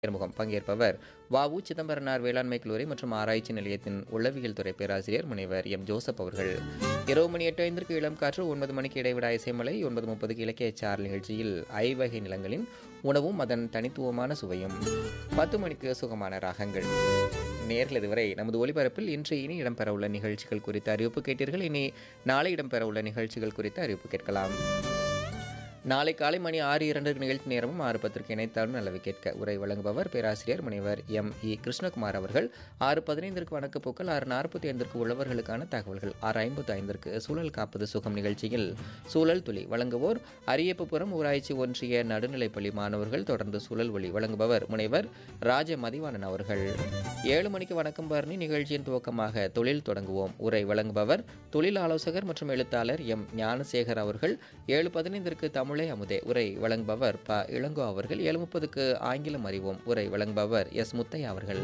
நேர்முகம் பங்கேற்பவர் வஉ சிதம்பரனார் வேளாண்மை கல்லூரி மற்றும் ஆராய்ச்சி நிலையத்தின் உளவியல் துறை பேராசிரியர் முனைவர் எம் ஜோசப் அவர்கள் இரவு மணி எட்டு ஐந்திற்கு இளம் காற்று ஒன்பது மணிக்கு இடைவிடா இசைமலை ஒன்பது முப்பதுக்கு இலக்கிய சார் நிகழ்ச்சியில் ஐவகை நிலங்களின் உணவும் அதன் தனித்துவமான சுவையும் பத்து மணிக்கு சுகமான ராகங்கள் நேரில் இதுவரை நமது ஒலிபரப்பில் இன்று இனி இடம்பெறவுள்ள நிகழ்ச்சிகள் குறித்த அறிவிப்பு கேட்டீர்கள் இனி நாளை இடம்பெறவுள்ள நிகழ்ச்சிகள் குறித்த அறிவிப்பு கேட்கலாம் நாளை காலை மணி ஆறு இரண்டுக்கு நிகழ்ச்சி நேரமும் ஆறு பத்திற்கு இணைத்தாலும் நல்லவை கேட்க உரை வழங்குபவர் பேராசிரியர் முனைவர் எம் இ கிருஷ்ணகுமார் அவர்கள் ஆறு பதினைந்திற்கு வணக்கப்போக்கள் ஆறு நாற்பத்தி ஐந்திற்கு உழவர்களுக்கான தகவல்கள் ஆறு ஐம்பத்தி ஐந்திற்கு சூழல் காப்பது சுகம் நிகழ்ச்சியில் சூழல் துளி வழங்குவோர் அரியப்பபுரம் ஊராட்சி ஒன்றிய நடுநிலைப்பள்ளி மாணவர்கள் தொடர்ந்து சூழல் ஒளி வழங்குபவர் முனைவர் ராஜ மதிவாணன் அவர்கள் ஏழு மணிக்கு வணக்கம் பரணி நிகழ்ச்சியின் துவக்கமாக தொழில் தொடங்குவோம் உரை வழங்குபவர் தொழில் ஆலோசகர் மற்றும் எழுத்தாளர் எம் ஞானசேகர் அவர்கள் ஏழு பதினைந்திற்கு தமிழை அமுதே உரை வழங்குபவர் ப இளங்கோ அவர்கள் ஏழு முப்பதுக்கு ஆங்கிலம் அறிவோம் உரை வழங்குபவர் எஸ் முத்தையா அவர்கள்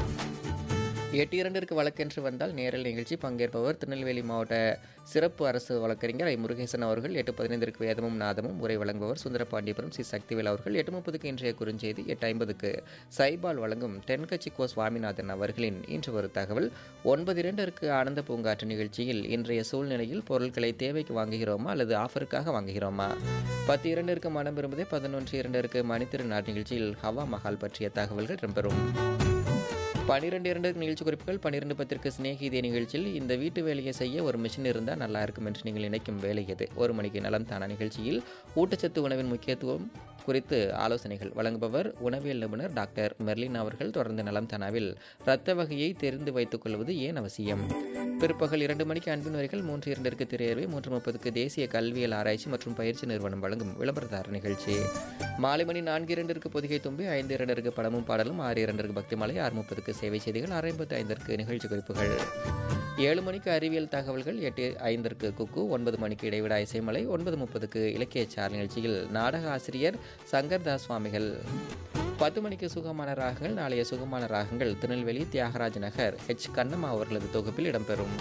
எட்டு இரண்டிற்கு வழக்கென்று வந்தால் நேரல் நிகழ்ச்சி பங்கேற்பவர் திருநெல்வேலி மாவட்ட சிறப்பு அரசு வழக்கறிஞர் ஐ முருகேசன் அவர்கள் எட்டு பதினைந்திற்கு வேதமும் நாதமும் உரை வழங்குபவர் சுந்தரபாண்டியபுரம் சி சக்திவேல் அவர்கள் எட்டு முப்பதுக்கு இன்றைய குறுஞ்செய்தி எட்டு ஐம்பதுக்கு சைபால் வழங்கும் தென்கட்சி கோ சுவாமிநாதன் அவர்களின் இன்று ஒரு தகவல் ஒன்பது இரண்டிற்கு ஆனந்த பூங்காற்று நிகழ்ச்சியில் இன்றைய சூழ்நிலையில் பொருட்களை தேவைக்கு வாங்குகிறோமா அல்லது ஆஃபருக்காக வாங்குகிறோமா பத்து இரண்டிற்கு மனம் விரும்புதே பதினொன்று இரண்டிற்கு மணித்திருநாள் நிகழ்ச்சியில் ஹவா மஹால் பற்றிய தகவல்கள் இடம்பெறும் பன்னிரெண்டு இரண்டு நிகழ்ச்சி குறிப்புகள் பன்னிரெண்டு பத்திற்கு சிநேகிதே நிகழ்ச்சியில் இந்த வீட்டு வேலையை செய்ய ஒரு மிஷின் இருந்தால் நல்லா இருக்கும் என்று நீங்கள் நினைக்கும் வேலை எது ஒரு மணிக்கு நலம் தான நிகழ்ச்சியில் ஊட்டச்சத்து உணவின் முக்கியத்துவம் குறித்து ஆலோசனைகள் வழங்குபவர் உணவியல் நிபுணர் டாக்டர் மெர்லின் அவர்கள் தொடர்ந்து நலம் தானாவில் இரத்த வகையை தெரிந்து வைத்துக் கொள்வது ஏன் அவசியம் பிற்பகல் இரண்டு மணிக்கு அன்பின் வரிகள் மூன்று இரண்டிற்கு திரையர்வை மூன்று முப்பதுக்கு தேசிய கல்வியல் ஆராய்ச்சி மற்றும் பயிற்சி நிறுவனம் வழங்கும் விளம்பரதார நிகழ்ச்சி மாலை மணி நான்கு இரண்டிற்கு பொதிகை தும்பி ஐந்து இரண்டிற்கு படமும் பாடலும் ஆறு இரண்டிற்கு பக்திமலை ஆறு முப்பதுக்கு சேவை செய்திகள் ஆறு ஐம்பத்தி ஐந்திற்கு நிகழ்ச்சி குறிப்புகள் ஏழு மணிக்கு அறிவியல் தகவல்கள் எட்டு ஐந்திற்கு குக்கு ஒன்பது மணிக்கு இடைவிடா இசைமலை ஒன்பது முப்பதுக்கு இலக்கிய சார் நிகழ்ச்சியில் நாடக ஆசிரியர் சங்கர்தாஸ் சுவாமிகள் பத்து மணிக்கு சுகமான ராகங்கள் நாளைய சுகமான ராகங்கள் திருநெல்வேலி தியாகராஜ் நகர் ஹெச் கண்ணம்மா அவர்களது தொகுப்பில் இடம்பெறும்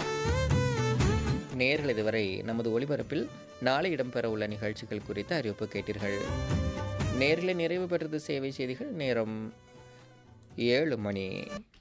நேர்கள் இதுவரை நமது ஒளிபரப்பில் நாளை இடம்பெற உள்ள நிகழ்ச்சிகள் குறித்த அறிவிப்பு கேட்டீர்கள் நேரில் நிறைவு பெற்றது சேவை செய்திகள் நேரம் ஏழு மணி